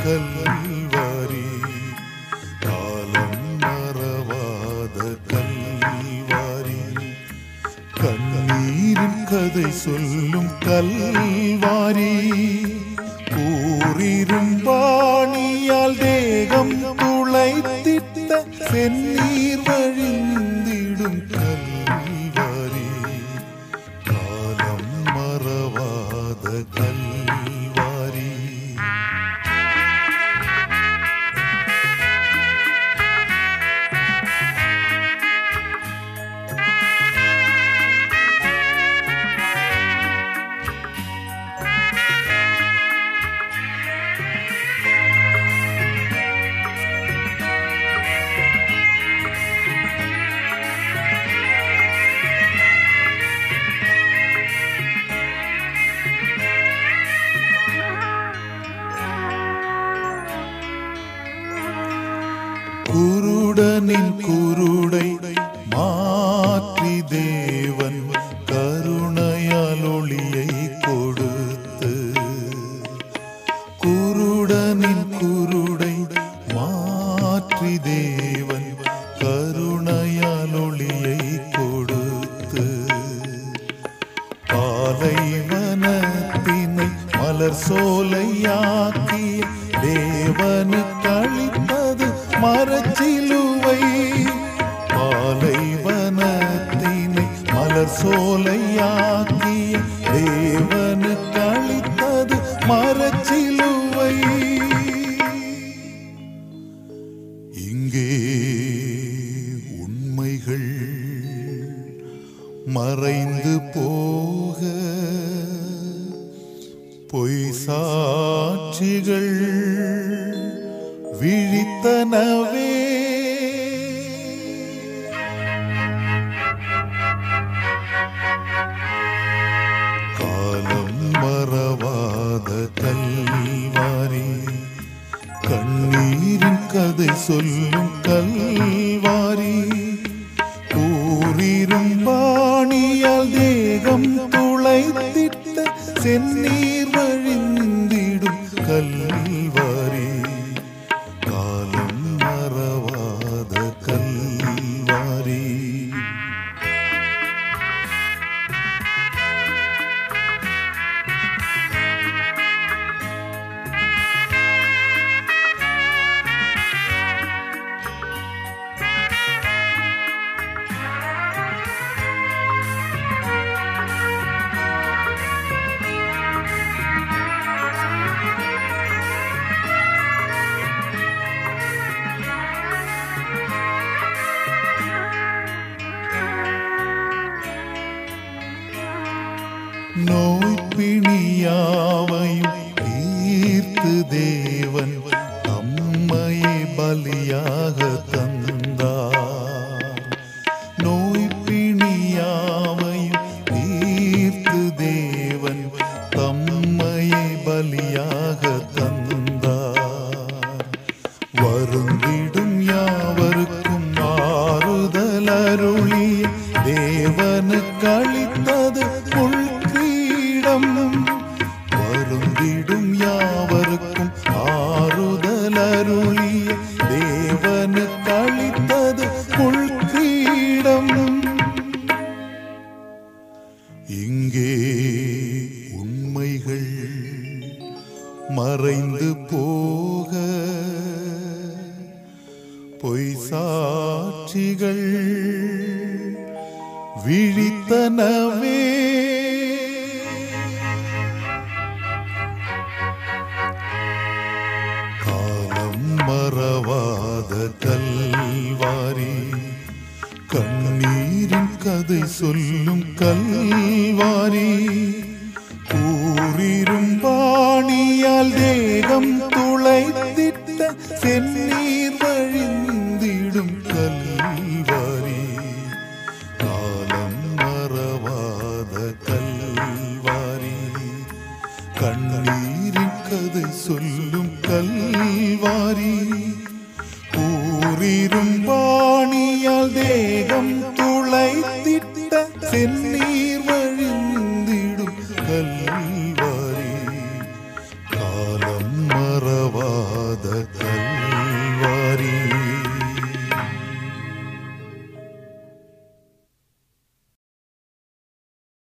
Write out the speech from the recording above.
கல்வாரி காலம் மறவாத கல்வாரி கண்ணீரின் கதை சொல்லும் கல்வாரி கூறிரும் பாணியால் தேகம் துளைத்திட்ட செந்நீர் வழிந்திடும் கல்வாரி காலம் மறவாத கல்வாரி குருடனின் குருடை மாற்றி தேவன் கருணையால் ஒளியை கொடுத்து குருடனின் குருடை மாற்றி தேவன் கருணையால் ஒளியை கொடுத்து பாலைவனத்தினை மலர் சோலையாக்கிய தேவனு கழித்தது மரச்சிலுவை பாலைவனத்தினை மலர் சோலையாக்கிய தேவனு கழித்தது மரச்சிலுவை இங்கே உண்மைகள் மறைந்து போக பொய் சாட்சிகள் விழித்தனவே காலம் மறவாத கல்வாரி கண்ணீரின் கதை சொல்லும் கல்வாரி கூறிரும் பாணியால் தேகம் துளைத்திட்ட செந்நீர் வழிந்திடும் கல்வாரி காலம் மறவாத கல்வாரி நோய் பிணியாவையும் தீர்த்து தேவன் நம்மையே பலியாக தந்தார் நோய் பிணியாவையும் தீர்த்து தேவன் தம்மையே பலியாக தந்தார் வருந்திடும் யாவருக்கும் ஆறுதல் அருளிய தேவனு கழித்தது உள்கிரீடம் வருந்திடும் யாவருக்கும் ஆறுதல் அருளிய தேவனு கழித்தது உள்கிரீடம் இங்கே உண்மைகள் மறைந்து போக பொய் சாட்சிகள் விழித்தனவே காலம் மறவாத கல்வாரி கண்ணீரின் கதை சொல்லும் கல்வாரி கூறிரும் பாணியால் தேகம் துளைத்திட்ட செந்நீர் வழிந்திடும் கல்வாரி காலம் மறவாத கல்வாரி கண்ணீரின் கதை சொல்லும் கல்வாரி கூறிரும் பாணியால் தேகம் துளைத்திட்ட செந்நீர்